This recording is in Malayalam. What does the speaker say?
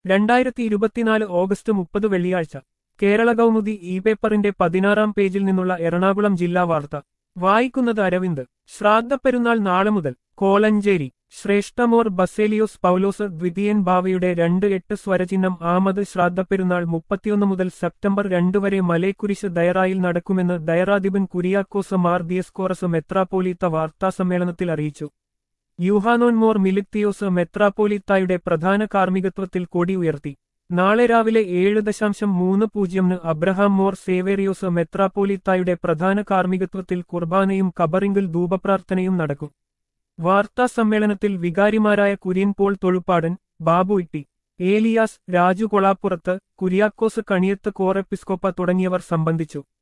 രണ്ടായിരത്തി ഇരുപത്തിനാല് ഓഗസ്റ്റ് മുപ്പത് വെള്ളിയാഴ്ച കേരള കൗമുദി ഇ പേപ്പറിന്റെ പതിനാറാം പേജിൽ നിന്നുള്ള എറണാകുളം ജില്ലാ വാർത്ത വായിക്കുന്നത് അരവിന്ദ് ശ്രാദ്ധപ്പെരുന്നാൾ നാളെ മുതൽ കോലഞ്ചേരി ശ്രേഷ്ഠമോർ ബസേലിയോസ് പൗലോസ് ദ്വിതീയൻ ഭാവയുടെ രണ്ട് എട്ട് സ്വരചിഹ്നം ആമത് ശ്രാദ്ധപ്പെരുന്നാൾ മുപ്പത്തിയൊന്ന് മുതൽ സെപ്റ്റംബർ രണ്ട് വരെ മലേക്കുരിശ് ദയറായിൽ നടക്കുമെന്ന് ദയറാധിപൻ കുരിയാക്കോസ് മാർ ദിയസ്കോറസ് മെത്രാപ്പോലീത്ത വാർത്താസമ്മേളനത്തിൽ അറിയിച്ചു യൂഹാനോൻ മോർ മിലിത്തിയോസ് മെത്രാപ്പോലീത്തായുടെ പ്രധാന കാർമ്മികത്വത്തിൽ കൊടി ഉയർത്തി നാളെ രാവിലെ ഏഴ് ദശാംശം മൂന്ന് പൂജ്യമിന് അബ്രഹാം മോർ സേവേറിയോസ് മെത്രാപ്പോലീത്തായുടെ പ്രധാന കാർമ്മികത്വത്തിൽ കുർബാനയും കബറിങ്കിൽ ധൂപപ്രാർത്ഥനയും നടക്കും വാർത്താ സമ്മേളനത്തിൽ വികാരിമാരായ കുര്യൻ പോൾ തൊഴുപ്പാടൻ ബാബു ഇട്ടി ഏലിയാസ് രാജു കൊളാപ്പുറത്ത് കുര്യാക്കോസ് കണിയത്ത് കോറെപ്പിസ്കോപ്പ തുടങ്ങിയവർ സംബന്ധിച്ചു